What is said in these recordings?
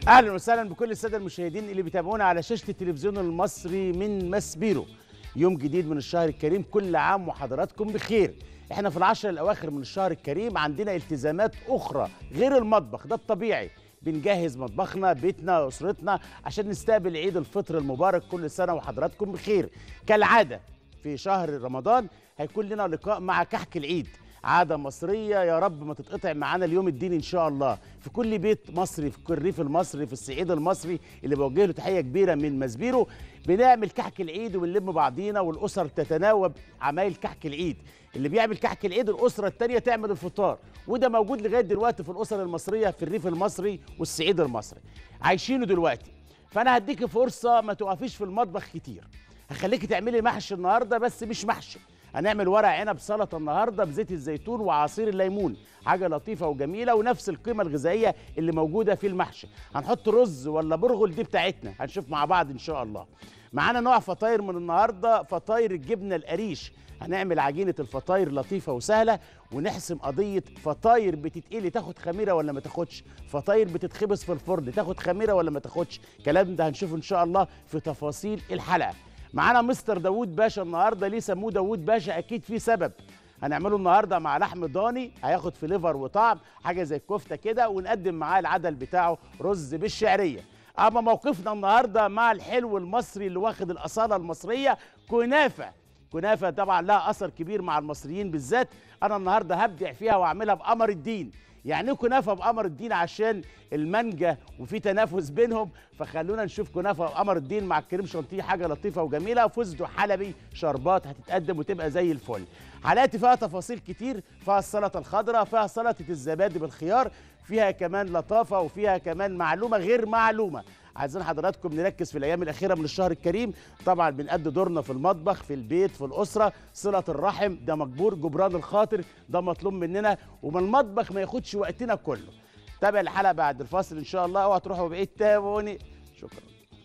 اهلا وسهلا بكل الساده المشاهدين اللي بيتابعونا على شاشه التلفزيون المصري من مسبيرو يوم جديد من الشهر الكريم كل عام وحضراتكم بخير احنا في العشر الاواخر من الشهر الكريم عندنا التزامات اخرى غير المطبخ ده الطبيعي بنجهز مطبخنا بيتنا اسرتنا عشان نستقبل عيد الفطر المبارك كل سنه وحضراتكم بخير كالعاده في شهر رمضان هيكون لنا لقاء مع كحك العيد عادة مصرية يا رب ما تتقطع معانا اليوم الدين إن شاء الله في كل بيت مصري في كل الريف المصري في الصعيد المصري اللي بوجه له تحية كبيرة من مسبيرو بنعمل كحك العيد وبنلم بعضينا والأسر تتناوب عمايل كحك العيد اللي بيعمل كحك العيد الأسرة التانية تعمل الفطار وده موجود لغاية دلوقتي في الأسر المصرية في الريف المصري والصعيد المصري عايشينه دلوقتي فأنا هديكي فرصة ما تقفيش في المطبخ كتير هخليكي تعملي محشي النهارده بس مش محشي هنعمل ورق عنب سلطه النهارده بزيت الزيتون وعصير الليمون حاجه لطيفه وجميله ونفس القيمه الغذائيه اللي موجوده في المحشي هنحط رز ولا برغل دي بتاعتنا هنشوف مع بعض ان شاء الله معانا نوع فطاير من النهارده فطاير الجبنه القريش هنعمل عجينه الفطاير لطيفه وسهله ونحسم قضيه فطاير بتتقلي تاخد خميره ولا ما تاخدش فطاير بتتخبز في الفرن تاخد خميره ولا ما تاخدش الكلام ده هنشوفه ان شاء الله في تفاصيل الحلقه معانا مستر داوود باشا النهارده ليه سموه داوود باشا اكيد في سبب هنعمله النهارده مع لحم ضاني هياخد فليفر وطعم حاجه زي الكفته كده ونقدم معاه العدل بتاعه رز بالشعريه اما موقفنا النهارده مع الحلو المصري اللي واخد الاصاله المصريه كنافه كنافه طبعا لها اثر كبير مع المصريين بالذات انا النهارده هبدع فيها واعملها بقمر الدين يعني ايه كنافه بقمر الدين عشان المانجا وفي تنافس بينهم فخلونا نشوف كنافه بقمر الدين مع الكريم شانتيه حاجه لطيفه وجميله فستق حلبي شربات هتتقدم وتبقى زي الفل حلقتي فيها تفاصيل كتير فيها السلطه الخضراء فيها سلطه الزبادي بالخيار فيها كمان لطافه وفيها كمان معلومه غير معلومه عايزين حضراتكم نركز في الايام الاخيره من الشهر الكريم طبعا بنأدي دورنا في المطبخ في البيت في الاسره صله الرحم ده مجبور جبران الخاطر ده مطلوب مننا ومن المطبخ ما ياخدش وقتنا كله تابع الحلقه بعد الفاصل ان شاء الله اوعى تروحوا بعيد تابعوني شكرا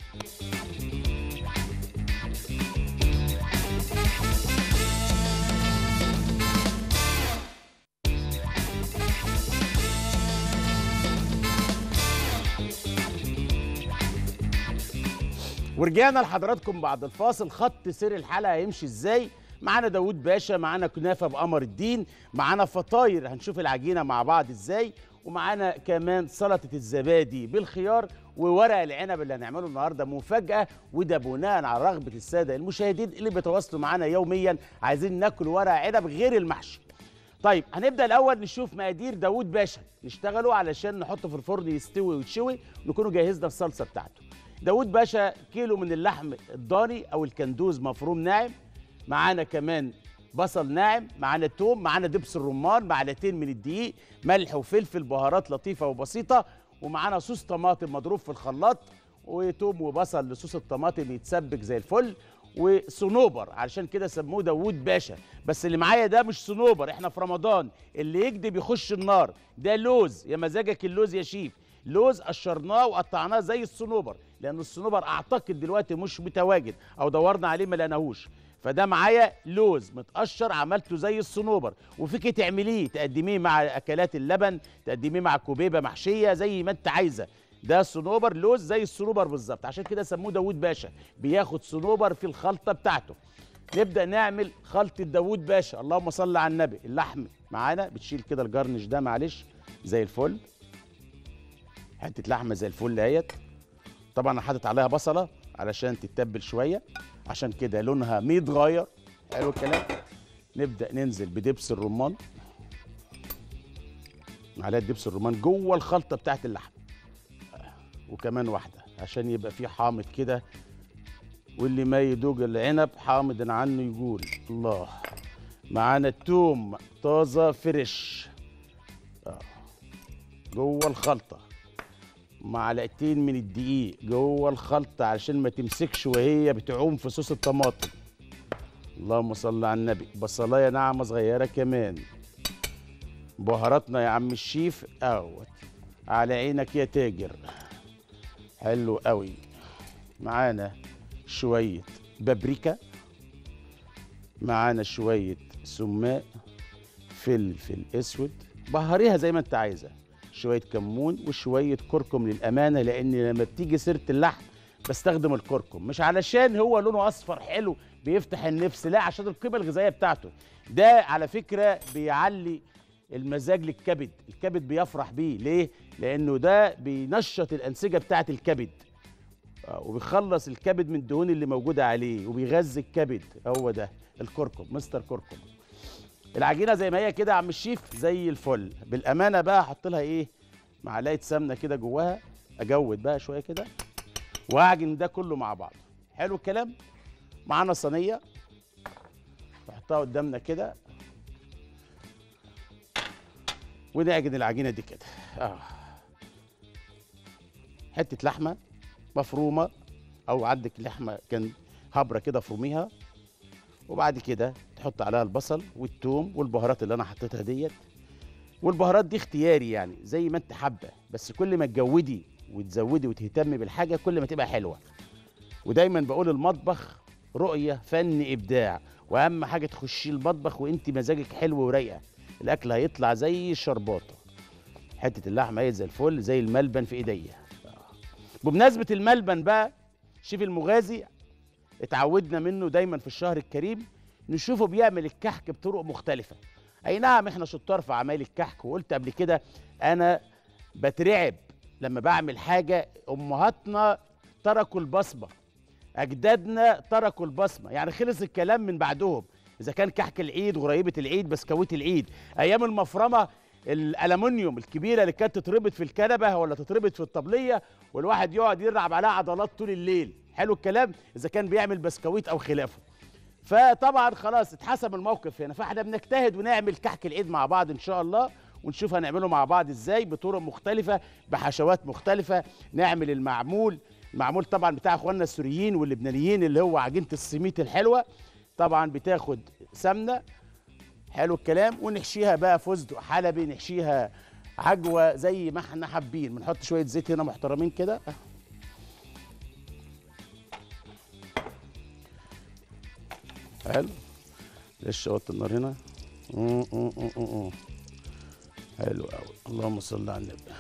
ورجعنا لحضراتكم بعد الفاصل خط سير الحلقه هيمشي ازاي معانا داوود باشا معانا كنافه بقمر الدين معانا فطاير هنشوف العجينه مع بعض ازاي ومعانا كمان سلطه الزبادي بالخيار وورق العنب اللي هنعمله النهارده مفاجاه وده بناء على رغبه الساده المشاهدين اللي بيتواصلوا معانا يوميا عايزين ناكل ورق عنب غير المحشي طيب هنبدا الاول نشوف مقادير داوود باشا نشتغلوا علشان نحطه في الفرن يستوي ويتشوي نكونوا جهزنا الصلصه بتاعته داوود باشا كيلو من اللحم الضاني او الكندوز مفروم ناعم معانا كمان بصل ناعم معانا توم معانا دبس الرمان معلقتين من الدقيق ملح وفلفل بهارات لطيفه وبسيطه ومعانا صوص طماطم مضروب في الخلاط وتوم وبصل لصوص الطماطم يتسبك زي الفل وصنوبر علشان كده سموه داوود باشا بس اللي معايا ده مش صنوبر احنا في رمضان اللي يكذب يخش النار ده لوز يا مزاجك اللوز يا شيف لوز قشرناه وقطعناه زي الصنوبر لان الصنوبر اعتقد دلوقتي مش متواجد او دورنا عليه ما لقيناهوش فده معايا لوز متقشر عملته زي الصنوبر وفيكي تعمليه تقدميه مع اكلات اللبن تقدميه مع كوبيبه محشيه زي ما انت عايزه ده صنوبر لوز زي الصنوبر بالظبط عشان كده سموه داوود باشا بياخد صنوبر في الخلطه بتاعته نبدا نعمل خلطه داوود باشا اللهم صل على النبي اللحم معانا بتشيل كده الجرنش ده معلش زي الفل حته لحمه زي الفل اهيت طبعا انا حاطط عليها بصله علشان تتبل شويه عشان كده لونها متغير حلو الكلام نبدا ننزل بدبس الرمان معلقه دبس الرمان جوه الخلطه بتاعت اللحم وكمان واحده عشان يبقى في حامض كده واللي ما يدوق العنب حامض عنه يقول الله معانا التوم طازه فريش آه. جوه الخلطه معلقتين من الدقيق جوه الخلطه عشان ما تمسكش وهي بتعوم في صوص الطماطم اللهم صل على النبي بصلايه ناعمه صغيره كمان بهاراتنا يا عم الشيف اهوت على عينك يا تاجر حلو قوي معانا شويه بابريكا معانا شويه سماق فلفل اسود بهريها زي ما انت عايزه شويه كمون وشويه كركم للامانه لان لما بتيجي سيره اللحم بستخدم الكركم مش علشان هو لونه اصفر حلو بيفتح النفس لا عشان القيمه الغذائيه بتاعته ده على فكره بيعلي المزاج للكبد الكبد بيفرح بيه ليه لانه ده بينشط الانسجه بتاعه الكبد آه، وبيخلص الكبد من الدهون اللي موجوده عليه وبيغذي الكبد هو ده الكركم مستر كركم العجينه زي ما هي كده يا عم الشيف زي الفل بالامانه بقى احط لها ايه معلقه سمنه كده جواها اجود بقى شويه كده واعجن ده كله مع بعض حلو الكلام معانا صينيه نحطها قدامنا كده ونعجن العجينه دي كده اه حته لحمه مفرومه او عندك لحمه كان هبره كده فروميها وبعد كده تحط عليها البصل والثوم والبهارات اللي انا حطيتها ديت والبهارات دي اختياري يعني زي ما انت حابه بس كل ما تجودي وتزودي وتهتمي بالحاجه كل ما تبقى حلوه ودايما بقول المطبخ رؤيه فن ابداع واهم حاجه تخشي المطبخ وانت مزاجك حلو ورايقه الاكل هيطلع زي الشرباطه حته اللحمه هي زي الفل زي الملبن في ايديا بمناسبه الملبن بقى شيف المغازي اتعودنا منه دايما في الشهر الكريم نشوفه بيعمل الكحك بطرق مختلفه اي نعم احنا شطار في عمايل الكحك وقلت قبل كده انا بترعب لما بعمل حاجه امهاتنا تركوا البصمه اجدادنا تركوا البصمه يعني خلص الكلام من بعدهم اذا كان كحك العيد غريبه العيد بسكويت العيد ايام المفرمه الالومنيوم الكبيره اللي كانت تتربط في الكنبه ولا تتربط في الطبليه والواحد يقعد يلعب عليها عضلات طول الليل حلو الكلام اذا كان بيعمل بسكويت او خلافه فطبعا خلاص اتحسب الموقف هنا فاحنا بنجتهد ونعمل كحك العيد مع بعض ان شاء الله ونشوف هنعمله مع بعض ازاي بطرق مختلفه بحشوات مختلفه نعمل المعمول المعمول طبعا بتاع اخواننا السوريين واللبنانيين اللي هو عجينه السميت الحلوه طبعا بتاخد سمنه حلو الكلام ونحشيها بقى فستق حلبي نحشيها عجوه زي ما احنا حابين بنحط شويه زيت هنا محترمين كده حلو لسه وطي النار هنا مم، مم، مم، مم. حلو قوي اللهم صل على النبي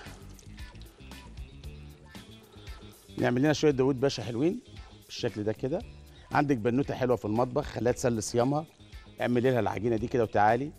نعمل لنا شويه داوود باشا حلوين بالشكل ده كده عندك بنوته حلوه في المطبخ خليها تسلي صيامها اعملي لها العجينه دي كده وتعالي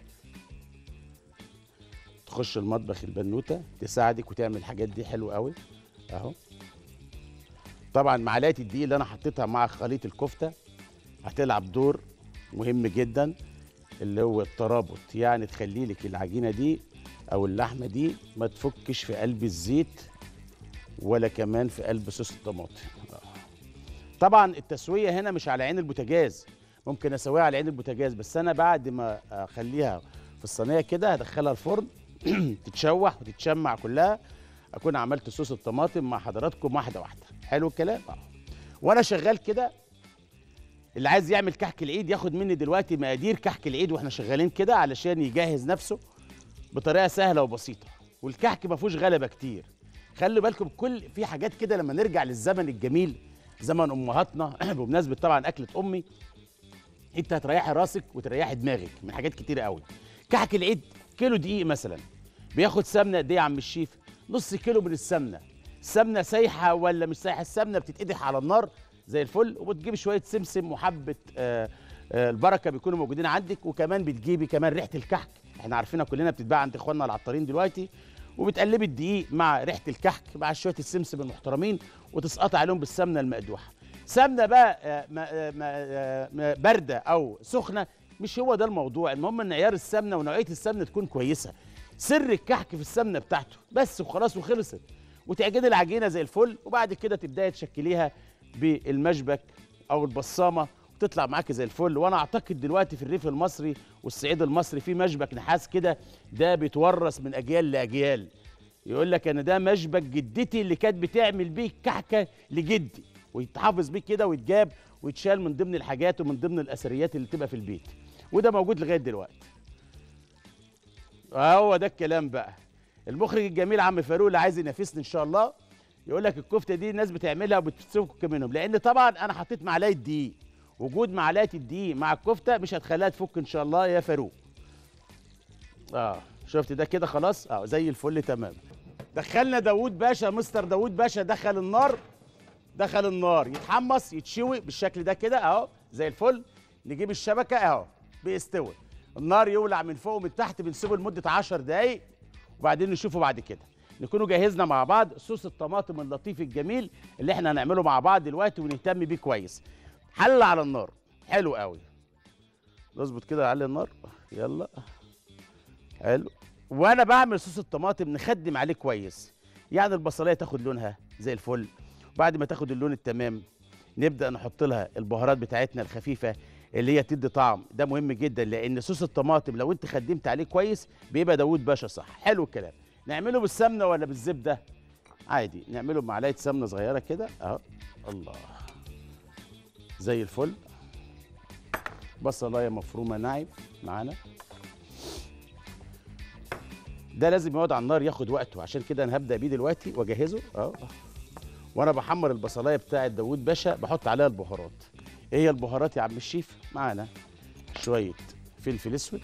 تخش المطبخ البنوته تساعدك وتعمل الحاجات دي حلوه قوي اهو طبعا معلقه الدقيق اللي انا حطيتها مع خليط الكفته هتلعب دور مهم جدا اللي هو الترابط يعني تخلي لك العجينه دي او اللحمه دي ما تفكش في قلب الزيت ولا كمان في قلب صوص الطماطم طبعا التسويه هنا مش على عين البوتاجاز ممكن اسويها على عين البوتاجاز بس انا بعد ما اخليها في الصينيه كده هدخلها الفرن تتشوح وتتشمع كلها اكون عملت صوص الطماطم مع حضراتكم واحده واحده حلو الكلام اه وانا شغال كده اللي عايز يعمل كحك العيد ياخد مني دلوقتي مقادير كحك العيد واحنا شغالين كده علشان يجهز نفسه بطريقه سهله وبسيطه والكحك ما فيهوش غلبه كتير خلوا بالكم كل في حاجات كده لما نرجع للزمن الجميل زمن امهاتنا بمناسبه طبعا اكله امي انت هتريحي راسك وتريحي دماغك من حاجات كتيره قوي كحك العيد كيلو دقيق مثلا بياخد سمنه قد ايه يا عم الشيف نص كيلو من السمنه السمنه سايحه ولا مش سايحه السمنه بتتقدح على النار زي الفل وبتجيبي شويه سمسم وحبه آه آه البركه بيكونوا موجودين عندك وكمان بتجيبي كمان ريحه الكحك احنا عارفينها كلنا بتتباع عند اخواننا العطارين دلوقتي وبتقلبي الدقيق مع ريحه الكحك مع شويه السمسم المحترمين وتسقطي عليهم بالسمنه المقدوحه سمنه بقى آه، ما- آه، ما- آه، ما- بارده او سخنه مش هو ده الموضوع المهم ان عيار السمنه ونوعيه السمنه تكون كويسه سر الكحك في السمنه بتاعته بس وخلاص وخلصت وتعجني العجينه زي الفل وبعد كده تبداي تشكليها بالمشبك او البصامه وتطلع معاكي زي الفل وانا اعتقد دلوقتي في الريف المصري والصعيد المصري في مشبك نحاس كده ده بيتورث من اجيال لاجيال يقول لك انا ده مشبك جدتي اللي كانت بتعمل بيه كحكه لجدي ويتحافظ بيه كده ويتجاب ويتشال من ضمن الحاجات ومن ضمن الاثريات اللي تبقى في البيت وده موجود لغايه دلوقتي هو ده الكلام بقى المخرج الجميل عم فاروق اللي عايز ينافسني ان شاء الله يقول لك الكفته دي الناس بتعملها وبتفك منهم لان طبعا انا حطيت معلقه دقيق وجود معلقه الدقيق مع الكفته مش هتخليها تفك ان شاء الله يا فاروق اه شفت ده كده خلاص اه زي الفل تمام دخلنا داوود باشا مستر داوود باشا دخل النار دخل النار يتحمص يتشوي بالشكل ده كده اهو زي الفل نجيب الشبكه اهو بيستوي النار يولع من فوق ومن تحت بنسيبه لمده 10 دقايق وبعدين نشوفه بعد كده نكونوا جهزنا مع بعض صوص الطماطم اللطيف الجميل اللي احنا هنعمله مع بعض دلوقتي ونهتم بيه كويس حل على النار حلو قوي نظبط كده على النار يلا حلو وانا بعمل صوص الطماطم نخدم عليه كويس يعني البصليه تاخد لونها زي الفل بعد ما تاخد اللون التمام نبدا نحط لها البهارات بتاعتنا الخفيفه اللي هي تدي طعم ده مهم جدا لان صوص الطماطم لو انت خدمت عليه كويس بيبقى داوود باشا صح حلو الكلام نعمله بالسمنه ولا بالزبده عادي نعمله بمعلقه سمنه صغيره كده اهو الله زي الفل بصلايه مفرومه ناعم معانا ده لازم يقعد على النار ياخد وقته عشان كده انا هبدا بيه دلوقتي واجهزه اه وانا بحمر البصلايه بتاعه داوود باشا بحط عليها البهارات ايه هي البهارات يا عم الشيف معانا شويه فلفل اسود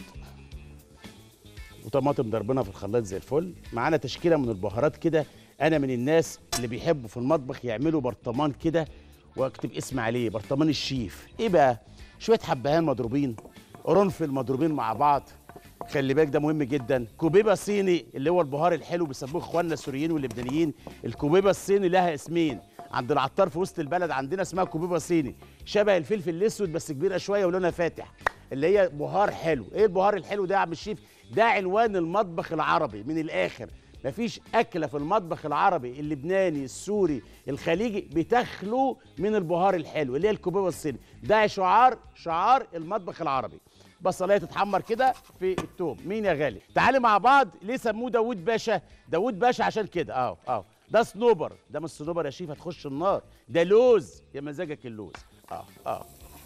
وطماطم ضربنا في الخلاط زي الفل معانا تشكيله من البهارات كده انا من الناس اللي بيحبوا في المطبخ يعملوا برطمان كده واكتب اسم عليه برطمان الشيف ايه بقى شويه حبهان مضروبين قرنفل مضروبين مع بعض خلي بالك ده مهم جدا كوبيبه صيني اللي هو البهار الحلو بيسموه اخواننا السوريين واللبنانيين الكوبيبه الصيني لها اسمين عند العطار في وسط البلد عندنا اسمها كوبيبه صيني شبه الفلفل الاسود بس كبيره شويه ولونها فاتح اللي هي بهار حلو ايه البهار الحلو ده يا عم الشيف ده عنوان المطبخ العربي من الاخر مفيش أكلة في المطبخ العربي اللبناني السوري الخليجي بتخلو من البهار الحلو اللي هي الكوبيبه الصيني ده شعار شعار المطبخ العربي بصلايه تتحمر كده في التوم مين يا غالي تعالي مع بعض ليه سموه داوود باشا داوود باشا عشان كده اه اه ده صنوبر ده مش صنوبر يا شيف هتخش النار ده لوز يا مزاجك اللوز اه اه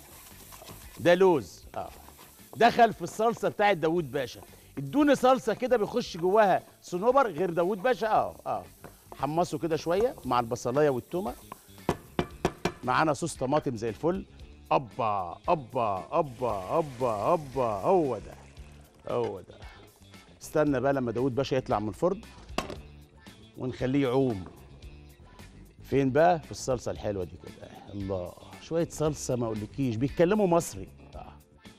ده لوز اه دخل في الصلصه بتاعت داوود باشا ادوني صلصه كده بيخش جواها صنوبر غير داوود باشا اه اه حمصوا كده شويه مع البصلايه والتومه معانا صوص طماطم زي الفل ابا ابا ابا ابا ابا هو ده هو ده استنى بقى لما داوود باشا يطلع من الفرن ونخليه يعوم فين بقى في الصلصه الحلوه دي كده الله شويه صلصه ما اقولكيش بيتكلموا مصري آه.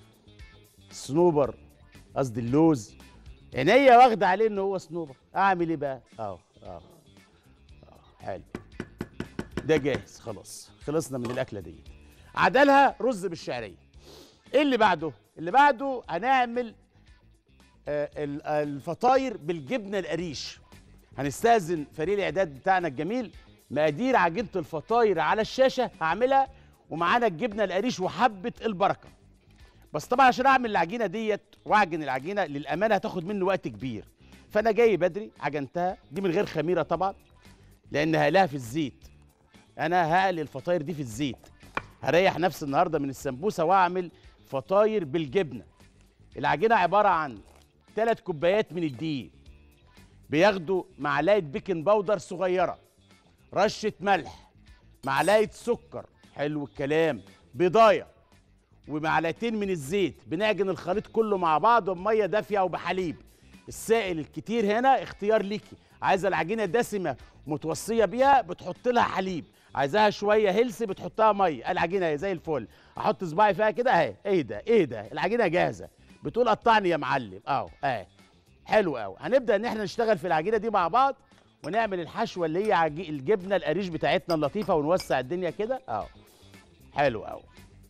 صنوبر قصدي اللوز عينيا واخده عليه ان هو صنوبر اعمل ايه بقى اه اه اه حلو ده جاهز خلاص خلصنا من الاكله دي عدلها رز بالشعريه ايه اللي بعده اللي بعده هنعمل آه ال- الفطاير بالجبنه القريش هنستاذن فريق الاعداد بتاعنا الجميل مقادير عجينه الفطاير على الشاشه هعملها ومعانا الجبنه القريش وحبه البركه بس طبعا عشان اعمل العجينه ديت واعجن العجينه للامانه هتاخد مني وقت كبير فانا جاي بدري عجنتها دي من غير خميره طبعا لان هقلها في الزيت انا هقلي الفطاير دي في الزيت هريح نفسي النهارده من السمبوسه واعمل فطاير بالجبنه العجينه عباره عن ثلاث كوبايات من الدقيق بياخدوا معلقه بيكنج باودر صغيره رشه ملح معلقه سكر حلو الكلام بيضايه ومعلقتين من الزيت بنعجن الخليط كله مع بعض بميه دافيه او بحليب السائل الكتير هنا اختيار ليكي عايزه العجينه دسمه متوصيه بيها بتحط لها حليب عايزاها شويه هيلث بتحطها ميه العجينه اهي زي الفل احط صباعي فيها كده اهي ايه ده ايه ده العجينه جاهزه بتقول قطعني يا معلم اهو اهي حلو قوي هنبدا ان احنا نشتغل في العجينه دي مع بعض ونعمل الحشوه اللي هي عجي... الجبنه القريش بتاعتنا اللطيفه ونوسع الدنيا كده اهو حلو قوي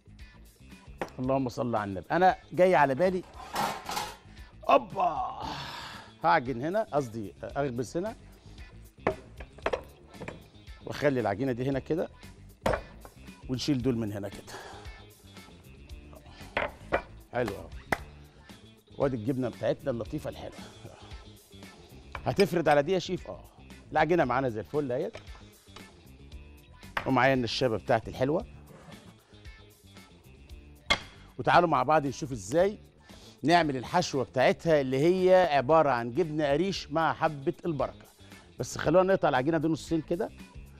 اللهم صل على النبي انا جاي على بالي اوبا هعجن هنا قصدي اخبز هنا واخلي العجينه دي هنا كده ونشيل دول من هنا كده حلو قوي وادي الجبنه بتاعتنا اللطيفه الحلوه هتفرد على دي يا شيف اه العجينه معانا زي الفل اهيت ومعايا النشابه بتاعتي الحلوه وتعالوا مع بعض نشوف ازاي نعمل الحشوه بتاعتها اللي هي عباره عن جبنه قريش مع حبه البركه بس خلونا نقطع العجينه دي نصين كده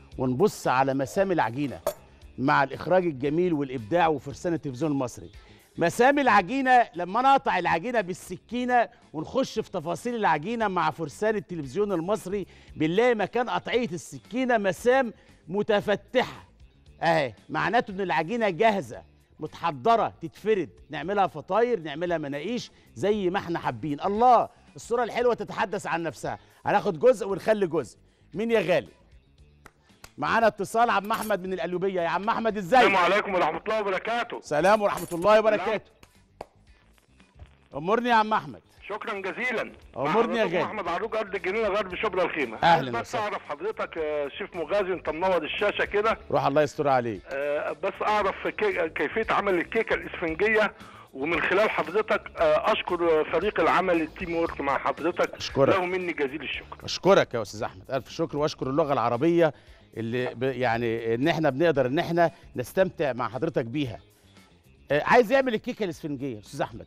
ونبص على مسام العجينه مع الاخراج الجميل والابداع وفرسان التلفزيون المصري مسام العجينه لما انا اقطع العجينه بالسكينه ونخش في تفاصيل العجينه مع فرسان التلفزيون المصري بنلاقي مكان قطعيه السكينه مسام متفتحه اهي معناته ان العجينه جاهزه متحضره تتفرد نعملها فطاير نعملها مناقيش زي ما احنا حابين الله الصوره الحلوه تتحدث عن نفسها هناخد جزء ونخلي جزء مين يا غالي معانا اتصال عم احمد من القلوبيه يا عم احمد ازاي السلام عليكم ورحمة الله وبركاته سلام ورحمه الله وبركاته امرني يا عم احمد شكرا جزيلا أمرني يا مع حضرتك غالي. محمد عروج أرض الجنينة غرب شبرا الخيمة أهلاً عايز بس وسهلاً. أعرف حضرتك آه، شيف مغازي أنت منور الشاشة كده روح الله يستر عليك آه، بس أعرف كي- كيفية عمل الكيكة الإسفنجية ومن خلال حضرتك آه، أشكر فريق العمل التيم وورك مع حضرتك أشكرك. له مني جزيل الشكر اشكرك يا استاذ احمد الف شكر واشكر اللغه العربيه اللي ب... يعني ان احنا بنقدر ان احنا نستمتع مع حضرتك بيها آه، عايز يعمل الكيكه الاسفنجيه استاذ احمد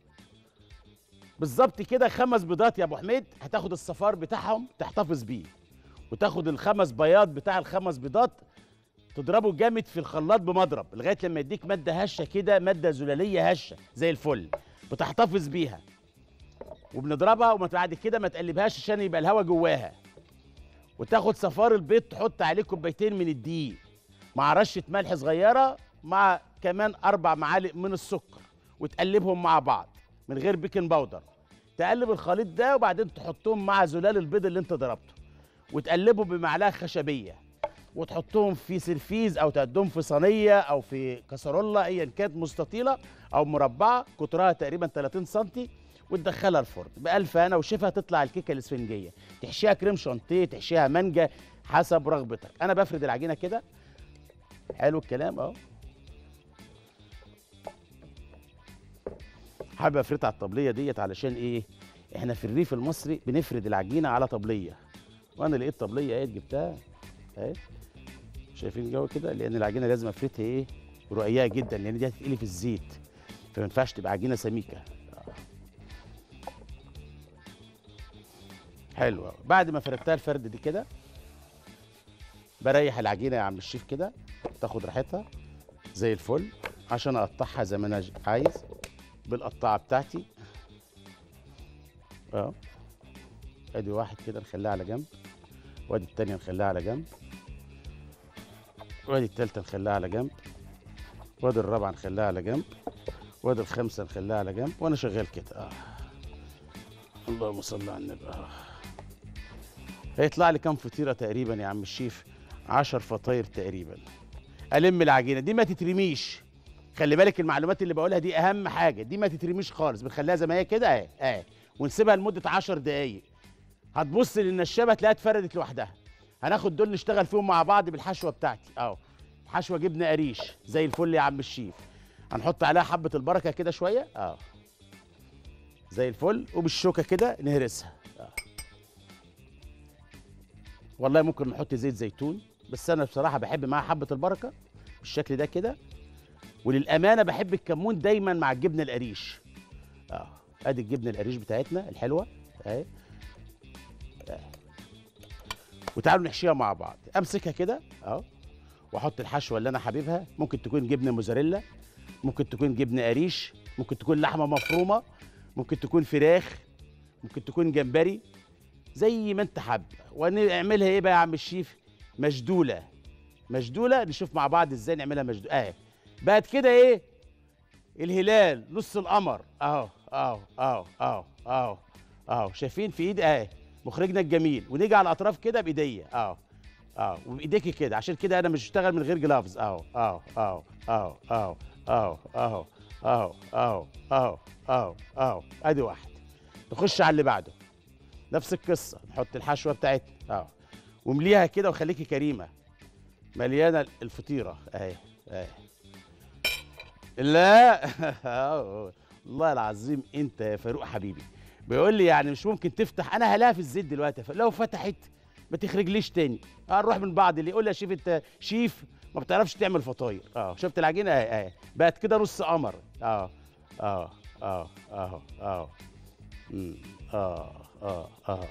بالظبط كده خمس بيضات يا ابو حميد هتاخد الصفار بتاعهم تحتفظ بيه وتاخد الخمس بياض بتاع الخمس بيضات تضربه جامد في الخلاط بمضرب لغايه لما يديك ماده هشه كده ماده زلاليه هشه زي الفل بتحتفظ بيها وبنضربها وما بعد كده ما تقلبهاش عشان يبقى الهواء جواها وتاخد صفار البيض تحط عليه كوبايتين من الدقيق مع رشه ملح صغيره مع كمان اربع معالق من السكر وتقلبهم مع بعض من غير بيكنج باودر تقلب الخليط ده وبعدين تحطهم مع زلال البيض اللي انت ضربته وتقلبهم بمعلقه خشبيه وتحطهم في سرفيز او تقدمهم في صينيه او في كسرولة ايا كانت مستطيله او مربعه قطرها تقريبا 30 سم وتدخلها الفرن بألف هنا وشفها تطلع الكيكه الاسفنجيه تحشيها كريم شانتيه تحشيها مانجا حسب رغبتك انا بفرد العجينه كده حلو الكلام اهو حابب افردها على الطبليه ديت علشان ايه احنا في الريف المصري بنفرد العجينه على طبليه وانا لقيت طبليه اهي جبتها اهي شايفين الجو كده لان العجينه لازم افردها ايه رقيقه جدا لان دي هتتقلي في الزيت فما ينفعش تبقى عجينه سميكه آه. حلو أوي. بعد ما فردتها الفرد دي كده بريح العجينه يا عم الشيف كده تاخد راحتها زي الفل عشان اقطعها زي ما انا ج- عايز بالقطاعه بتاعتي اه ادي واحد كده نخليها على جنب وادي التانية نخليها على جنب وادي التالتة نخليها على جنب وادي الرابعة نخليها على جنب وادي الخامسة نخليها على جنب وانا شغال كده اه اللهم صل على النبي اه هيطلع لي كام فطيرة تقريبا يا عم الشيف عشر فطاير تقريبا الم العجينة دي ما تترميش خلي بالك المعلومات اللي بقولها دي اهم حاجة دي ما تترميش خالص بنخليها زي ما هي كده اهي اهي ونسيبها لمدة 10 دقايق هتبص للنشابه تلاقيها اتفردت لوحدها هناخد دول نشتغل فيهم مع بعض بالحشوه بتاعتي اهو حشوه جبنه قريش زي الفل يا عم الشيف هنحط عليها حبه البركه كده شويه اه زي الفل وبالشوكه كده نهرسها آه. والله ممكن نحط زيت زيتون بس انا بصراحه بحب معاها حبه البركه بالشكل ده كده وللامانه بحب الكمون دايما مع الجبنه القريش اه ادي الجبنه القريش بتاعتنا الحلوه اهي وتعالوا نحشيها مع بعض امسكها كده اهو واحط الحشوه اللي انا حاببها ممكن تكون جبنه موزاريلا ممكن تكون جبنه قريش ممكن تكون لحمه مفرومه ممكن تكون فراخ ممكن تكون جمبري زي ما انت حابب ونعملها ايه بقى يا عم الشيف مشدوله مشدوله نشوف مع بعض ازاي نعملها مشدوله اهي بقت كده ايه الهلال نص القمر اهو اهو اهو اهو اهو اهو شايفين في ايدي اهي مخرجنا الجميل ونيجي على الاطراف كده بايديا اهو اهو وبايديكي كده عشان كده انا مش بشتغل من غير جلافز اهو اهو اهو اهو اهو اهو اهو اهو اهو اهو اهو اهو ادي واحد نخش على اللي بعده نفس القصه نحط الحشوه بتاعتنا اهو ومليها كده وخليكي كريمه مليانه الفطيره اهي اهي لا والله العظيم انت يا فاروق حبيبي بيقول لي يعني مش ممكن تفتح انا هلاها في الزيت دلوقتي لو فتحت ما تخرجليش تاني هنروح من بعض اللي يقول لي يا شيف انت شيف ما بتعرفش تعمل فطاير اه شفت العجينه اهي اهي بقت كده نص قمر اه اه اه اه اه مم. اه اه اه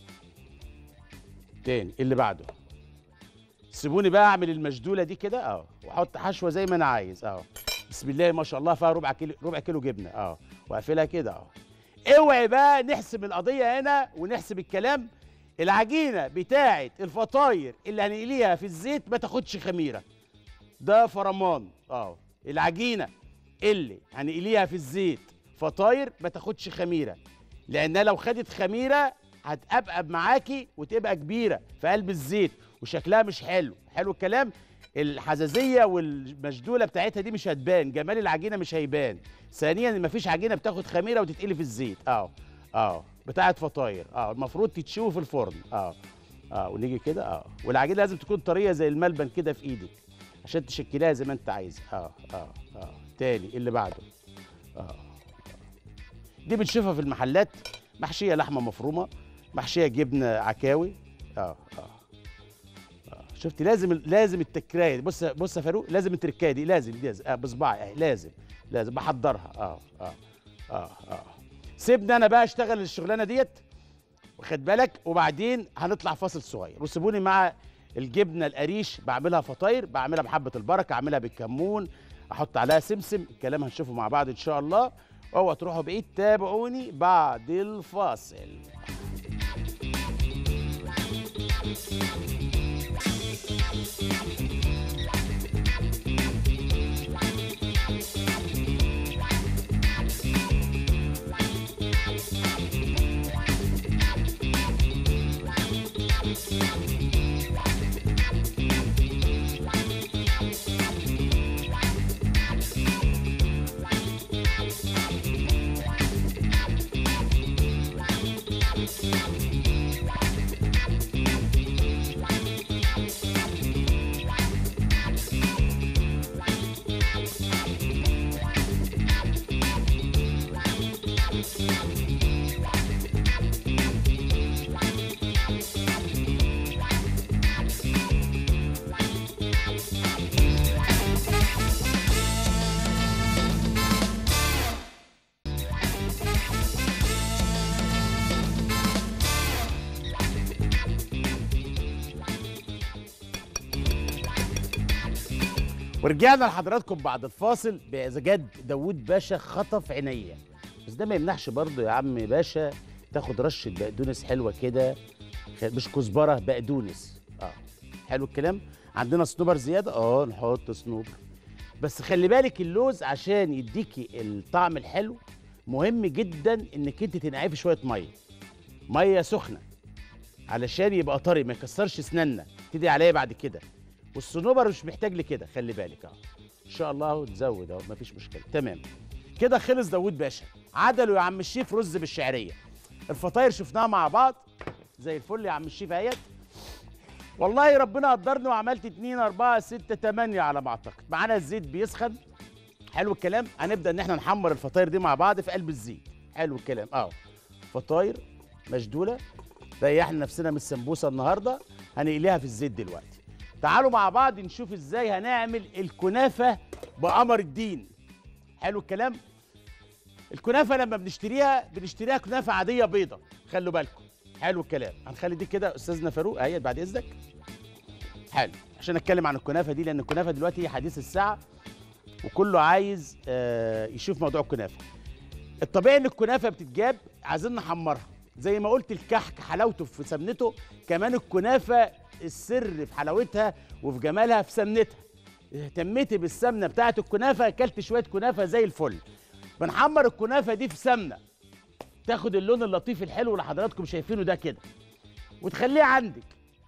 تاني اللي بعده سيبوني بقى اعمل المشدوله دي كده اه واحط حشوه زي ما انا عايز اه بسم الله ما شاء الله فيها ربع كيلو ربع كيلو جبنه اه واقفلها كده اه اوعي بقى نحسب القضيه هنا ونحسب الكلام العجينه بتاعه الفطاير اللي هنقليها في الزيت ما تاخدش خميره ده فرمان اه العجينه اللي هنقليها في الزيت فطاير ما تاخدش خميره لانها لو خدت خميره هتقبقب معاكي وتبقى كبيره في قلب الزيت وشكلها مش حلو حلو الكلام الحزازيه والمشدوله بتاعتها دي مش هتبان جمال العجينه مش هيبان ثانيا مفيش عجينه بتاخد خميره وتتقلي في الزيت اه اه بتاعت فطاير اه المفروض تتشوي في الفرن اه اه ونيجي كده اه والعجينه لازم تكون طريه زي الملبن كده في ايدك عشان تشكلها زي ما انت عايز اه اه اه تاني اللي بعده اه دي بنشوفها في المحلات محشيه لحمه مفرومه محشيه جبنه عكاوي اه اه شفت لازم لازم التكرايه دي بص بص يا فاروق لازم التركايه دي لازم دي لازم آه بصباعي اهي لازم لازم بحضرها اه اه اه اه سيبني انا بقى اشتغل الشغلانه ديت واخد بالك وبعدين هنطلع فاصل صغير وسيبوني مع الجبنه القريش بعملها فطاير بعملها بحبه البركه اعملها بالكمون احط عليها سمسم الكلام هنشوفه مع بعض ان شاء الله اوعوا تروحوا بعيد تابعوني بعد الفاصل ورجعنا لحضراتكم بعد الفاصل بجد داوود باشا خطف عينيا بس ده ما يمنعش برضه يا عم باشا تاخد رشه بقدونس حلوه كده خ- مش كزبره بقدونس اه حلو الكلام عندنا صنوبر زياده اه نحط صنوبر بس خلي بالك اللوز عشان يديكي الطعم الحلو مهم جدا انك انت تنقعيه في شويه ميه ميه سخنه علشان يبقى طري ما يكسرش اسناننا تدي عليا بعد كده والصنوبر مش محتاج لكده خلي بالك اه ان شاء الله اهو تزود اهو مفيش مشكله تمام كده خلص داوود باشا عدلوا يا عم الشيف رز بالشعريه الفطاير شفناها مع بعض زي الفل يا عم الشيف اهيت والله ربنا قدرني وعملت 2 4 6 8 على ما اعتقد معانا الزيت بيسخن حلو الكلام هنبدا ان احنا نحمر الفطاير دي مع بعض في قلب الزيت حلو الكلام اه فطاير مشدوله ريحنا نفسنا من السمبوسه النهارده هنقليها في الزيت دلوقتي تعالوا مع بعض نشوف ازاي هنعمل الكنافه بقمر الدين حلو الكلام الكنافه لما بنشتريها بنشتريها كنافه عاديه بيضه خلوا بالكم حلو الكلام هنخلي دي كده استاذنا فاروق اهي بعد اذنك حلو عشان اتكلم عن الكنافه دي لان الكنافه دلوقتي هي حديث الساعه وكله عايز آه يشوف موضوع الكنافه الطبيعي ان الكنافه بتتجاب عايزين نحمرها زي ما قلت الكحك حلاوته في سمنته كمان الكنافه السر في حلاوتها وفي جمالها في سمنتها اهتميتي بالسمنه بتاعت الكنافه اكلت شويه كنافه زي الفل بنحمر الكنافه دي في سمنه تاخد اللون اللطيف الحلو اللي حضراتكم شايفينه ده كده وتخليه عندك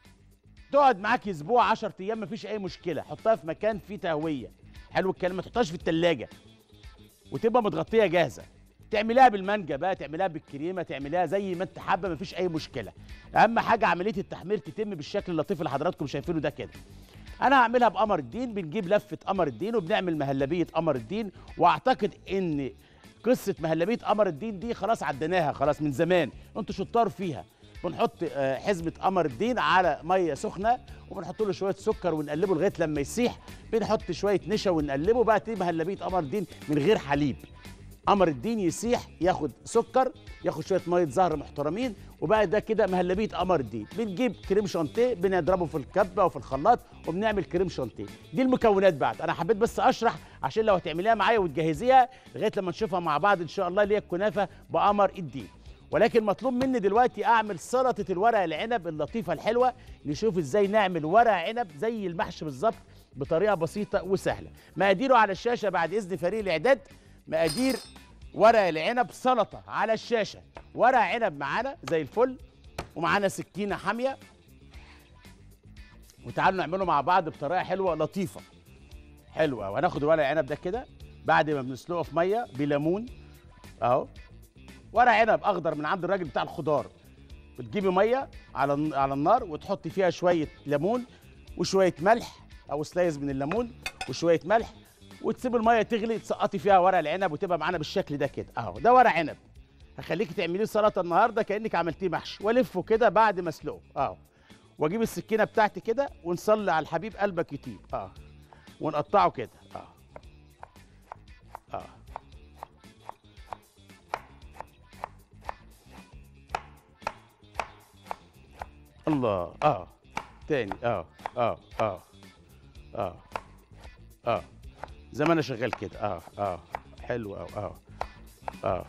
تقعد معاك اسبوع 10 ايام مفيش اي مشكله حطها في مكان فيه تهويه حلو الكلام ما تحطهاش في التلاجة وتبقى متغطيه جاهزه تعملها بالمانجا بقى تعملها بالكريمه تعملها زي ما انت حابه مفيش اي مشكله اهم حاجه عمليه التحمير تتم بالشكل اللطيف اللي حضراتكم شايفينه ده كده انا هعملها بقمر الدين بنجيب لفه قمر الدين وبنعمل مهلبيه قمر الدين واعتقد ان قصه مهلبيه قمر الدين دي خلاص عديناها خلاص من زمان انتوا شطار فيها بنحط آه، حزمه قمر الدين على ميه سخنه وبنحط له شويه سكر ونقلبه لغايه لما يسيح بنحط شويه نشا ونقلبه بقى تبقى مهلبيه قمر الدين من غير حليب قمر الدين يسيح ياخد سكر ياخد شويه ميه زهر محترمين وبقى ده كده مهلبيه قمر الدين بنجيب كريم شانتيه بنضربه في الكبه وفي الخلاط وبنعمل كريم شانتيه دي المكونات بعد انا حبيت بس اشرح عشان لو هتعمليها معايا وتجهزيها لغايه لما نشوفها مع بعض ان شاء الله اللي هي الكنافه بقمر الدين ولكن مطلوب مني دلوقتي اعمل سلطه الورق العنب اللطيفه الحلوه نشوف ازاي نعمل ورق عنب زي المحشي بالظبط بطريقه بسيطه وسهله مقاديره على الشاشه بعد اذن فريق الاعداد مقادير ورق العنب سلطه على الشاشه ورق عنب معانا زي الفل ومعانا سكينه حاميه وتعالوا نعمله مع بعض بطريقه حلوه لطيفه حلوه وهناخد ورق العنب ده كده بعد ما بنسلقه في ميه بليمون اهو ورق عنب اخضر من عند الراجل بتاع الخضار بتجيبي ميه على الن- على النار وتحطي فيها شويه ليمون وشويه ملح او سلايز من الليمون وشويه ملح وتسيب الميه تغلي تسقطي فيها ورق العنب وتبقى معانا بالشكل ده كده اهو ده ورق عنب هخليكي تعمليه سلطه النهارده كانك عملتيه محشي والفه كده بعد ما اسلقه اهو واجيب السكينه بتاعتي كده ونصلي على الحبيب قلبك يطيب اه ونقطعه كده اه اه الله اه تاني اه اه اه اه اه زي ما انا شغال كده اه اه حلو اه اه اه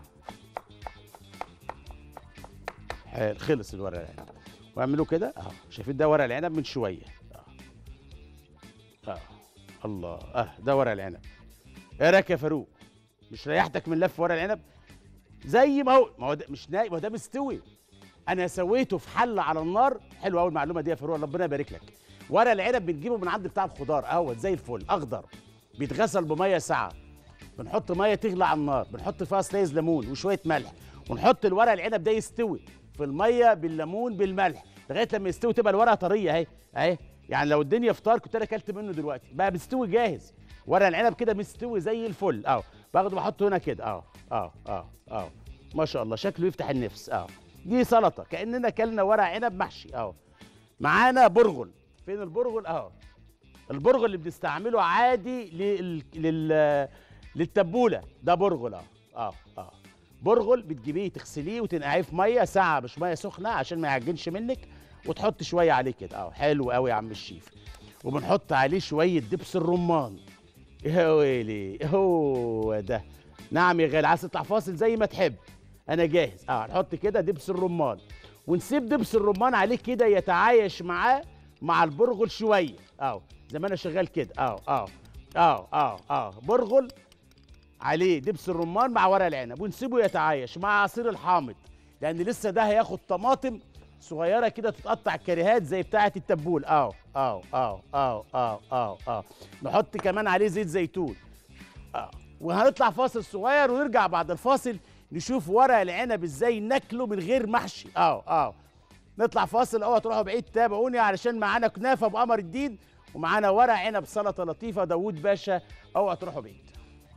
حلو خلص الورق العنب واعملوا كده اه شايفين ده ورق العنب من شويه اه اه الله اه ده ورق العنب ايه رايك يا فاروق مش ريحتك من لف ورق العنب زي ما هو ما هو ده مش ناي ما هو ده مستوي انا سويته في حله على النار حلوه قوي المعلومه دي يا فاروق ربنا يبارك لك ورق العنب بنجيبه من عند بتاع الخضار اهوت زي الفل اخضر بيتغسل بميه ساقعه بنحط ميه تغلى على النار بنحط فيها سلايز ليمون وشويه ملح ونحط الورق العنب ده يستوي في الميه بالليمون بالملح لغايه لما يستوي تبقى الورقه طريه اهي اهي يعني لو الدنيا فطار كنت انا اكلت منه دلوقتي بقى مستوي جاهز ورق العنب كده مستوي زي الفل اهو باخده بحطه هنا كده اهو اهو اهو اهو ما شاء الله شكله يفتح النفس اهو دي سلطه كاننا كلنا ورق عنب محشي اهو معانا برغل فين البرغل اهو البرغل اللي بنستعمله عادي لل... لل... للتبوله ده برغل اه اه اه برغل بتجيبيه تغسليه وتنقعيه في ميه ساعه مش ميه سخنه عشان ما يعجنش منك وتحط شويه عليه كده اه حلو قوي يا عم الشيف وبنحط عليه شويه دبس الرمان يا ويلي هو ده نعم يا غالي عايز تطلع فاصل زي ما تحب انا جاهز اه نحط كده دبس الرمان ونسيب دبس الرمان عليه كده يتعايش معاه مع البرغل شويه اه زي ما انا شغال كده اه اه اه اه اه برغل عليه دبس الرمان مع ورق العنب ونسيبه يتعايش مع عصير الحامض لان لسه ده هياخد طماطم صغيره كده تتقطع كريهات زي بتاعه التبول اه اه اه اه اه اه اه نحط كمان عليه زيت زيتون اه وهنطلع فاصل صغير ونرجع بعد الفاصل نشوف ورق العنب ازاي ناكله من غير محشي اه اه نطلع فاصل اوعى تروحوا بعيد تابعوني علشان معانا كنافه بقمر الدين ومعانا ورق عنب سلطه لطيفه داوود باشا اوعى تروحوا بعيد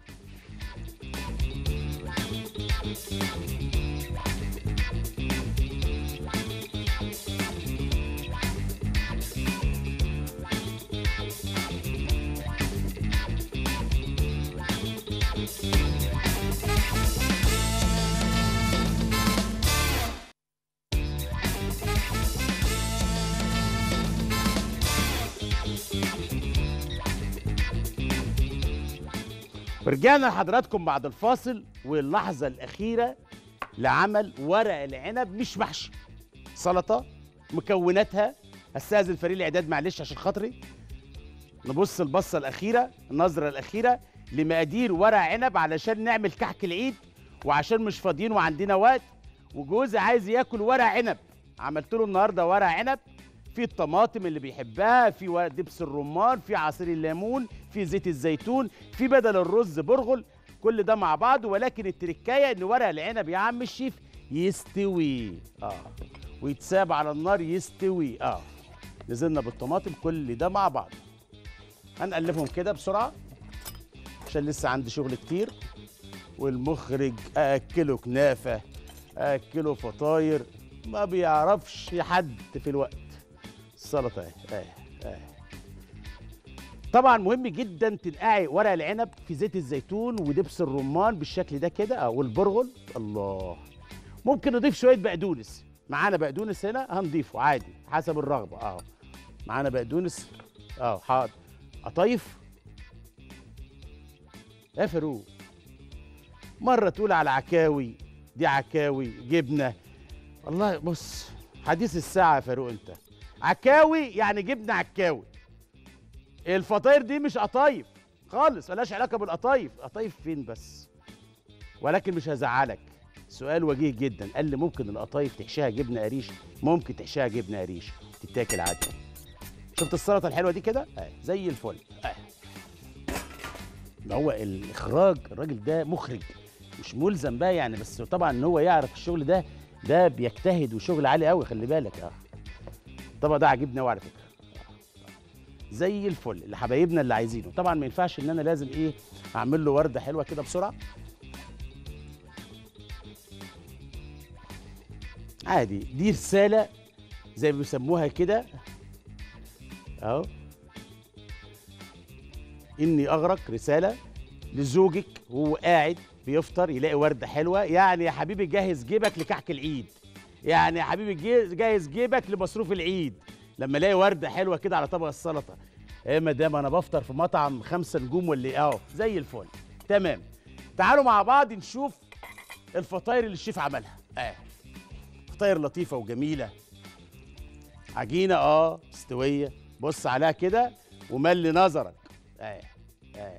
رجعنا لحضراتكم بعد الفاصل واللحظة الأخيرة لعمل ورق العنب مش محشي سلطة مكوناتها استاذن فريق الإعداد معلش عشان خاطري نبص البصة الأخيرة النظرة الأخيرة لمقادير ورق عنب علشان نعمل كحك العيد وعشان مش فاضيين وعندنا وقت وجوزي عايز ياكل ورق عنب عملت له النهارده ورق عنب في الطماطم اللي بيحبها في ورق دبس الرمان في عصير الليمون في زيت الزيتون في بدل الرز برغل كل ده مع بعض ولكن التركايه ان ورق العنب يا عم الشيف يستوي اه ويتساب على النار يستوي اه نزلنا بالطماطم كل ده مع بعض هنقلبهم كده بسرعه عشان لسه عندي شغل كتير والمخرج اكله كنافه اكله فطاير ما بيعرفش حد في الوقت السلطه اهي اهي اهي طبعا مهم جدا تنقعي ورق العنب في زيت الزيتون ودبس الرمان بالشكل ده كده اه والبرغل الله ممكن نضيف شويه بقدونس معانا بقدونس هنا هنضيفه عادي حسب الرغبه اه معانا بقدونس اه حاضر قطايف يا فاروق مره تقول على عكاوي دي عكاوي جبنه والله بص حديث الساعه يا فاروق انت عكاوي يعني جبنه عكاوي الفطاير دي مش قطايف خالص ملهاش علاقه بالقطايف قطايف فين بس ولكن مش هزعلك سؤال وجيه جدا قال لي ممكن القطايف تحشيها جبنه قريش ممكن تحشيها جبنه قريش تتاكل عادي شفت السلطه الحلوه دي كده آه زي الفل آه. ما هو الاخراج الراجل ده مخرج مش ملزم بقى يعني بس طبعا ان هو يعرف الشغل ده ده بيجتهد وشغل عالي قوي خلي بالك اه طبعا ده عاجبني قوي على فكره زي الفل اللي حبايبنا اللي عايزينه طبعا ما ينفعش ان انا لازم ايه اعمل له ورده حلوه كده بسرعه عادي دي رساله زي ما بيسموها كده اهو اني اغرق رساله لزوجك وهو قاعد بيفطر يلاقي ورده حلوه يعني يا حبيبي جهز جيبك لكحك العيد يعني يا حبيبي جي- جهز جيبك لمصروف العيد لما الاقي ورده حلوه كده على طبق السلطه ايه ما دام انا بفطر في مطعم خمسة نجوم ولا ايه اهو زي الفل تمام تعالوا مع بعض نشوف الفطاير اللي الشيف عملها اه فطاير لطيفه وجميله عجينه اه مستويه بص عليها كده وملي نظرك اه اه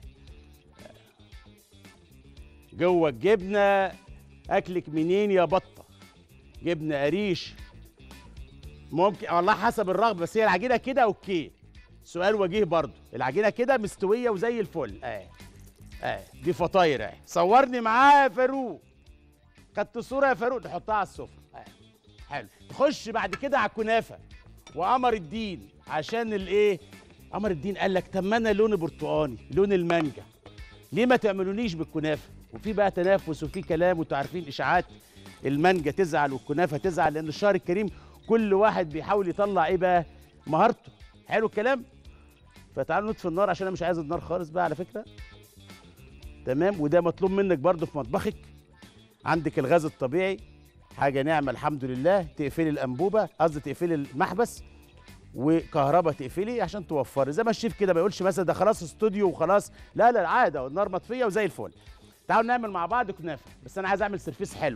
جوه الجبنه اكلك منين يا بطه جبنه قريش ممكن والله حسب الرغبه بس هي العجينه كده اوكي سؤال وجيه برضو العجينه كده مستويه وزي الفل اه اه دي فطاير اه صورني معاه يا فاروق خدت صوره يا فاروق تحطها على السفره اه حلو تخش بعد كده على الكنافه وقمر الدين عشان الايه قمر الدين قال لك طب ما انا لوني برتقاني لون المانجا ليه ما تعملونيش بالكنافه وفي بقى تنافس وفي كلام وانتوا عارفين اشاعات المانجا تزعل والكنافه تزعل لان الشهر الكريم كل واحد بيحاول يطلع ايه بقى مهارته حلو الكلام فتعالوا نطفي النار عشان انا مش عايز النار خالص بقى على فكره تمام وده مطلوب منك برضو في مطبخك عندك الغاز الطبيعي حاجه نعمه الحمد لله تقفلي الانبوبه قصدي تقفلي المحبس وكهرباء تقفلي عشان توفري زي ما الشيف كده ما يقولش مثلا ده خلاص استوديو وخلاص لا لا عاده والنار مطفيه وزي الفل تعالوا نعمل مع بعض كنافه بس انا عايز اعمل سرفيس حلو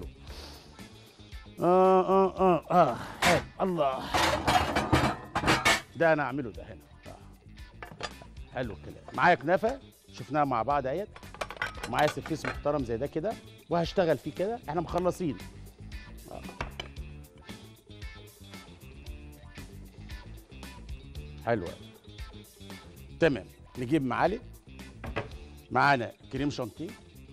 اه اه اه اه حلو الله ده انا اعمله ده هنا آه. حلو الكلام معايا كنافه شفناها مع بعض اهيت ومعايا سرفيس محترم زي ده كده وهشتغل فيه كده احنا مخلصين آه. حلوه تمام نجيب معالق معانا كريم شانتيه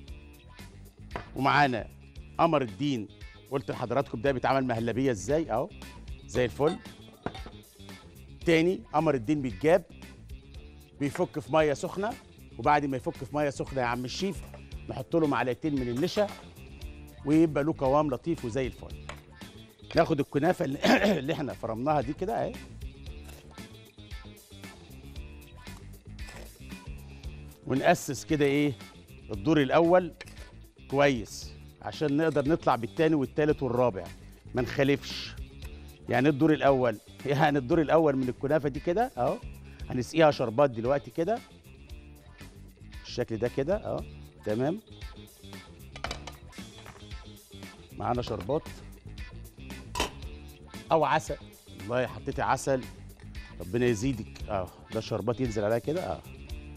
ومعانا قمر الدين قلت لحضراتكم ده بيتعمل مهلبيه ازاي اهو زي الفل تاني قمر الدين بيتجاب بيفك في ميه سخنه وبعد ما يفك في ميه سخنه يا عم الشيف نحط له معلقتين من النشا ويبقى له قوام لطيف وزي الفل ناخد الكنافه اللي, اللي احنا فرمناها دي كده اهي ونأسس كده ايه الدور الاول كويس عشان نقدر نطلع بالتاني والتالت والرابع ما نخالفش يعني الدور الاول يعني الدور الاول من الكنافه دي كده اهو هنسقيها شربات دلوقتي كده بالشكل ده كده اهو تمام معانا شربات او عسل والله حطيتي عسل ربنا يزيدك اه ده شربات ينزل عليها كده اه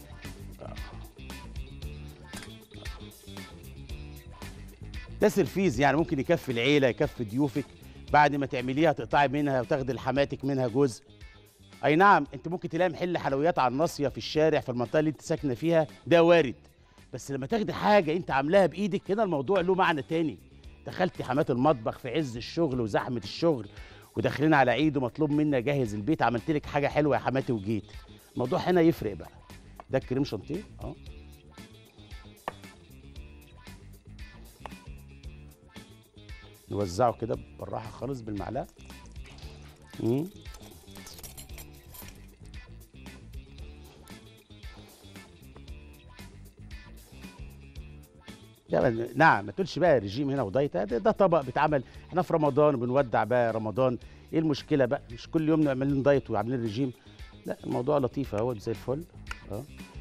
ده سرفيز يعني ممكن يكفي العيله يكفي ضيوفك بعد ما تعمليها تقطعي منها وتاخدي لحماتك منها جزء اي نعم انت ممكن تلاقي محل حلويات على الناصيه في الشارع في المنطقه اللي انت ساكنه فيها ده وارد بس لما تاخدي حاجه انت عاملاها بايدك هنا الموضوع له معنى تاني دخلتي حمات المطبخ في عز الشغل وزحمه الشغل وداخلين على عيد ومطلوب مني اجهز البيت عملت لك حاجه حلوه يا حماتي وجيت الموضوع هنا يفرق بقى ده الكريم شانتيه اه نوزعه كده بالراحه خالص بالمعلقه مم. يعني نعم ما تقولش بقى رجيم هنا ودايت ده, ده طبق بيتعمل احنا في رمضان وبنودع بقى رمضان ايه المشكله بقى مش كل يوم نعمل دايت وعاملين رجيم لا الموضوع لطيف اهو زي الفل اه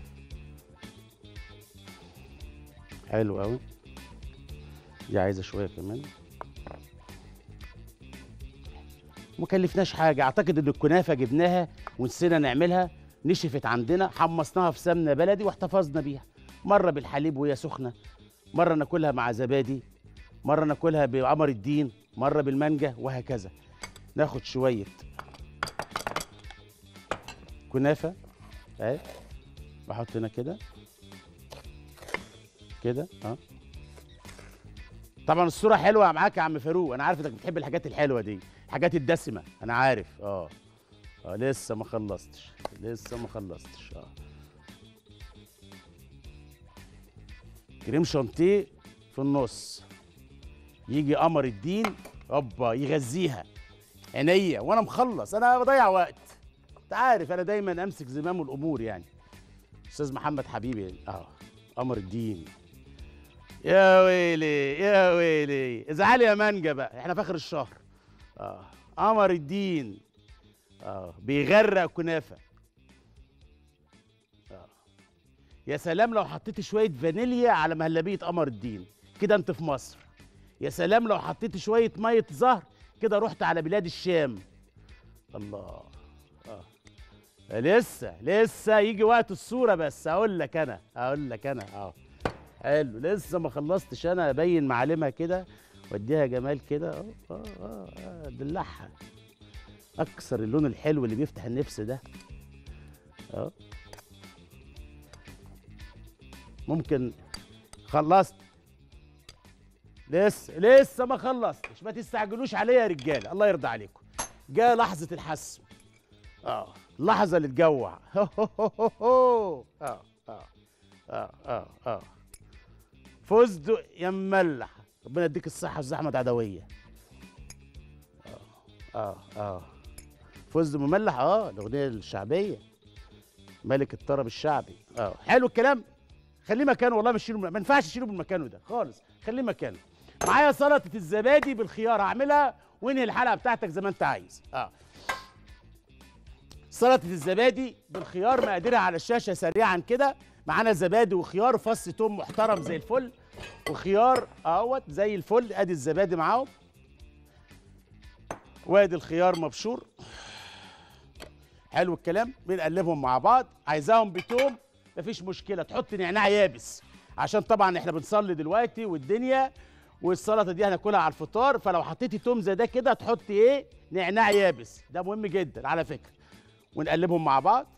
حلو قوي دي عايزه شويه كمان ما كلفناش حاجه اعتقد ان الكنافه جبناها ونسينا نعملها نشفت عندنا حمصناها في سمنه بلدي واحتفظنا بيها مره بالحليب وهي سخنه مره ناكلها مع زبادي مره ناكلها بقمر الدين مره بالمانجا وهكذا ناخد شويه كنافه اهي بحط هنا كده كده اه طبعا الصوره حلوه معاك يا عم فاروق انا عارف انك بتحب الحاجات الحلوه دي الحاجات الدسمه انا عارف اه اه لسه ما خلصتش لسه ما خلصتش اه كريم شانتيه في النص يجي قمر الدين اوبا يغذيها عينيا وانا مخلص انا بضيع وقت انت عارف انا دايما امسك زمام الامور يعني استاذ محمد حبيبي اه قمر الدين يا ويلي يا ويلي ازعلي يا مانجا بقى احنا في اخر الشهر اه قمر الدين اه بيغرق كنافه اه يا سلام لو حطيت شويه فانيليا على مهلبيه قمر الدين كده انت في مصر يا سلام لو حطيت شويه ميه زهر كده رحت على بلاد الشام الله اه لسه لسه يجي وقت الصوره بس اقول لك انا اقول لك انا اه حلو لسه ما خلصتش انا ابين معالمها كده واديها جمال كده اه اه اه آه، دلعها اكثر اللون الحلو اللي بيفتح النفس ده اه ممكن خلصت لسه لسه ما خلصتش ما تستعجلوش عليا يا رجاله الله يرضى عليكم جاء لحظه الحسم اه اللحظه اللي تجوع اه اه اه اه اه اه فزدق يا مملح ربنا يديك الصحه والزحمه عدويه اه اه اه فزدق مملح اه الاغنيه الشعبيه ملك الطرب الشعبي اه حلو الكلام خليه مكانه والله مش شيله من- ما ينفعش تشيله من مكانه ده خالص خليه مكانه معايا سلطه الزبادي بالخيار هعملها وانهي الحلقه بتاعتك زي ما انت عايز اه سلطه الزبادي بالخيار مقاديرها على الشاشه سريعا كده معانا زبادي وخيار وفص توم محترم زي الفل وخيار اهوت زي الفل ادي الزبادي معاهم وادي الخيار مبشور حلو الكلام بنقلبهم مع بعض عايزاهم بتوم مفيش مشكله تحط نعناع يابس عشان طبعا احنا بنصلي دلوقتي والدنيا والسلطه دي هناكلها على الفطار فلو حطيتي توم زي ده كده تحطي ايه نعناع يابس ده مهم جدا على فكره ونقلبهم مع بعض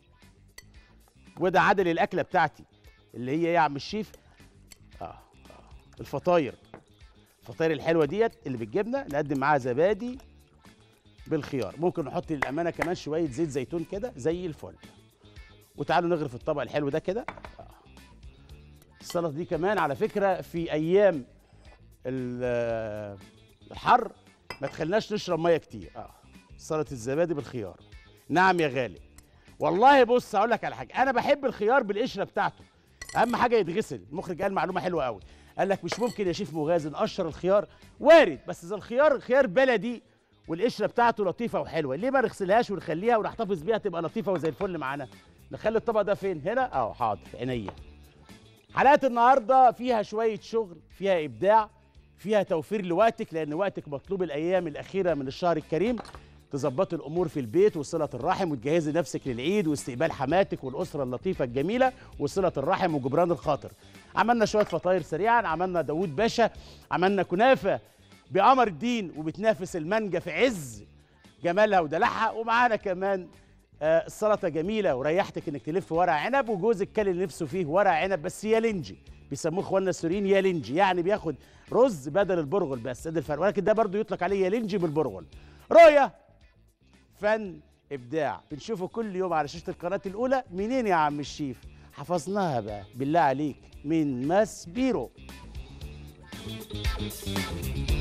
وده عدل الاكله بتاعتي اللي هي ايه يا عم الشيف اه, آه. الفطاير الفطاير الحلوه ديت اللي بالجبنه نقدم معاها زبادي بالخيار ممكن نحط للامانه كمان شويه زيت زيتون كده زي الفل وتعالوا نغرف الطبق الحلو ده كده آه. السلطه دي كمان على فكره في ايام ال- آه، الحر ما تخليناش نشرب ميه كتير اه سلطه الزبادي بالخيار نعم يا غالي والله بص اقول لك على حاجه انا بحب الخيار بالقشره بتاعته اهم حاجه يتغسل المخرج قال معلومه حلوه قوي قال لك مش ممكن يا شيف مغازي نقشر الخيار وارد بس اذا الخيار خيار بلدي والقشره بتاعته لطيفه وحلوه ليه ما نغسلهاش ونخليها ونحتفظ بيها تبقى لطيفه وزي الفل معانا نخلي الطبق ده فين هنا اه حاضر عينيا حلقات النهارده فيها شويه شغل فيها ابداع فيها توفير لوقتك لان وقتك مطلوب الايام الاخيره من الشهر الكريم تظبطي الامور في البيت وصله الرحم وتجهزي نفسك للعيد واستقبال حماتك والاسره اللطيفه الجميله وصله الرحم وجبران الخاطر عملنا شويه فطاير سريعا عملنا داوود باشا عملنا كنافه بقمر الدين وبتنافس المانجا في عز جمالها ودلعها ومعانا كمان آه، السلطه جميله وريحتك انك تلف ورق عنب وجوزك كل اللي نفسه فيه ورق عنب بس يالنجي بيسموه اخواننا السوريين يالنجي يعني بياخد رز بدل البرغل بس ده الفرق ولكن ده برضو يطلق عليه يالنجي بالبرغل رؤيه فن ابداع بنشوفه كل يوم على شاشه القناه الاولى منين يا عم الشيف حفظناها بقى بالله عليك من ماس بيرو